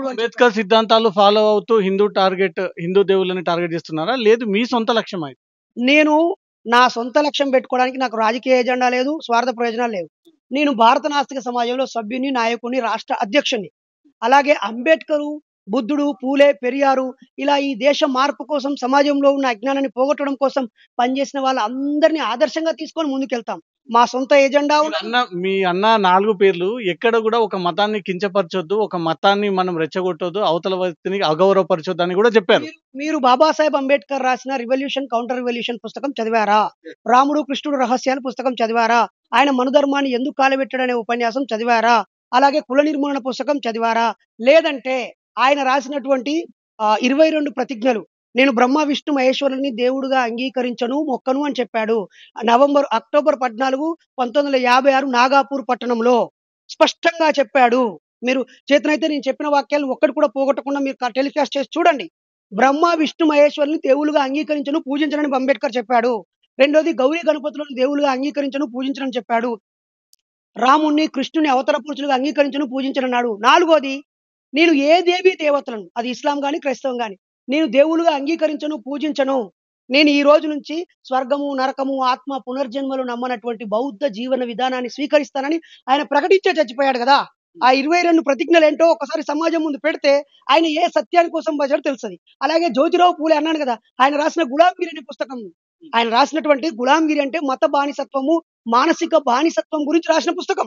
అని చెప్పాడు. అంబేద్కర్ సిద్ధాంతాలు ఫాలో అవుతూ హిందూ టార్గెట్ హిందూ దేవుళ్ళని టార్గెట్ చేస్తున్నారా లేదు మీ సొంత లక్ష్యం అది నేను నా సొంత లక్ష్యం పెట్టుకోవడానికి నాకు రాజకీయ ఎజెండా లేదు స్వార్థ ప్రయోజనాలు లేవు నేను భారత నాస్తిక సమాజంలో సభ్యుని నాయకుని రాష్ట్ర అధ్యక్షుని అలాగే అంబేద్కరు బుద్ధుడు పూలే పెరియారు ఇలా ఈ దేశ మార్పు కోసం సమాజంలో ఉన్న అజ్ఞానాన్ని పోగొట్టడం కోసం పనిచేసిన వాళ్ళందరినీ ఆదర్శంగా తీసుకొని ముందుకెళ్తాం మా సొంత ఎజెండా మీరు అన్న మీ అన్న నాలుగు పేర్లు ఎక్కడ కూడా ఒక మతాన్ని కించపరచొద్దు ఒక మతాన్ని మనం రెచ్చగొట్టొద్దు అవతల వ్యక్తిని అగౌరవపరచొద్దు అని కూడా చెప్పారు మీరు- మీరు బాబాసాహెబ్ అంబేద్కర్ రాసిన రివల్యూషన్ కౌంటర్ రివల్యూషన్ పుస్తకం చదివారా రాముడు కృష్ణుడు రహస్యాలు పుస్తకం చదివారా ఆయన మనుధర్మాన్ని ఎందుకు కాలబెట్టాడనే ఉపన్యాసం చదివారా అలాగే కుల నిర్మూలన పుస్తకం చదివారా లేదంటే ఆయన రాసినటువంటి ఆ, ఇరవై రెండు ప్రతిజ్ఞలు నేను బ్రహ్మ విష్ణు మహేశ్వరుని దేవుడుగా అంగీకరించను మొక్కను అని చెప్పాడు నవంబర్ అక్టోబర్ పద్నాలుగు పంతొమ్మిది వందల యాభై ఆరు నాగాపూర్ పట్టణంలో స్పష్టంగా చెప్పాడు మీరు చేతనైతే నేను చెప్పిన వాక్యాలు ఒక్కటి కూడా పోగొట్టకుండా మీరు టెలికాస్ట్ చేసి చూడండి బ్రహ్మ విష్ణు మహేశ్వరుని దేవులుగా అంగీకరించను పూజించనని అంబేద్కర్ చెప్పాడు రెండోది గౌరీ గణపతులను దేవులుగా అంగీకరించను పూజించనని చెప్పాడు రాముణ్ణి కృష్ణుని అవతర పురుషులుగా అంగీకరించను పూజించనన్నాడు నాలుగోది నేను ఏ దేవీ దేవతలను అది ఇస్లాం గాని క్రైస్తవం గాని నేను దేవులుగా అంగీకరించను పూజించను నేను ఈ రోజు నుంచి స్వర్గము నరకము ఆత్మ పునర్జన్మలు నమ్మనటువంటి బౌద్ధ జీవన విధానాన్ని స్వీకరిస్తానని ఆయన ప్రకటించే చచ్చిపోయాడు కదా ఆ ఇరవై రెండు ప్రతిజ్ఞలు ఏంటో ఒకసారి సమాజం ముందు పెడితే ఆయన ఏ సత్యాని కోసం బజారు తెలుస్తుంది అలాగే జ్యోతిరావు పూలే అన్నాడు కదా ఆయన రాసిన గులాంగిరి అనే పుస్తకం ఆయన రాసినటువంటి గులాంగిరి అంటే మత బానిసత్వము మానసిక బానిసత్వం గురించి రాసిన పుస్తకం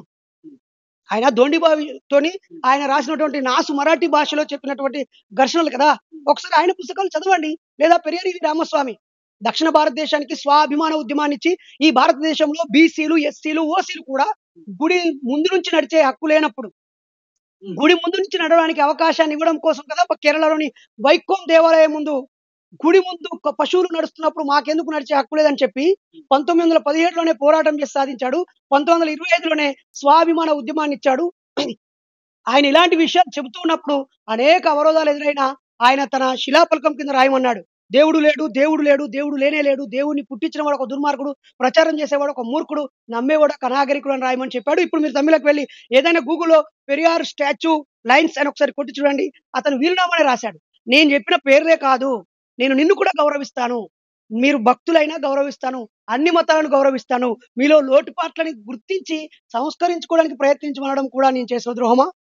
ఆయన దోండిబావితోని ఆయన రాసినటువంటి నాసు మరాఠీ భాషలో చెప్పినటువంటి ఘర్షణలు కదా ఒకసారి ఆయన పుస్తకాలు చదవండి లేదా పెరియరి రామస్వామి దక్షిణ భారతదేశానికి స్వాభిమాన ఉద్యమాన్ని ఇచ్చి ఈ భారతదేశంలో బీసీలు ఎస్సీలు ఓసీలు కూడా గుడి ముందు నుంచి నడిచే హక్కు లేనప్పుడు గుడి ముందు నుంచి నడవడానికి అవకాశాన్ని ఇవ్వడం కోసం కదా కేరళలోని వైకోం దేవాలయం ముందు గుడి ముందు ఒక పశువులు నడుస్తున్నప్పుడు మాకెందుకు నడిచే హక్కు లేదని చెప్పి పంతొమ్మిది వందల పదిహేడులోనే పోరాటం చేసి సాధించాడు పంతొమ్మిది వందల ఇరవై ఐదులోనే స్వాభిమాన ఉద్యమాన్ని ఇచ్చాడు ఆయన ఇలాంటి విషయాలు చెబుతూ ఉన్నప్పుడు అనేక అవరోధాలు ఎదురైనా ఆయన తన శిలాఫలకం కింద రాయమన్నాడు దేవుడు లేడు దేవుడు లేడు దేవుడు లేనే లేడు దేవుడిని పుట్టించిన వాడు ఒక దుర్మార్గుడు ప్రచారం చేసేవాడు ఒక మూర్ఖుడు నమ్మేవాడు ఒక నాగరికుడు అని రాయమని చెప్పాడు ఇప్పుడు మీరు తమిళకి వెళ్ళి ఏదైనా గూగుల్లో పెరియార్ స్టాచ్యూ లైన్స్ అని ఒకసారి కొట్టి చూడండి అతను వీలునామానే రాశాడు నేను చెప్పిన పేర్లే కాదు నేను నిన్ను కూడా గౌరవిస్తాను మీరు భక్తులైనా గౌరవిస్తాను అన్ని మతాలను గౌరవిస్తాను మీలో లోటుపాట్లని గుర్తించి సంస్కరించుకోవడానికి ప్రయత్నించమనడం కూడా నేను చేసిన ద్రోహమా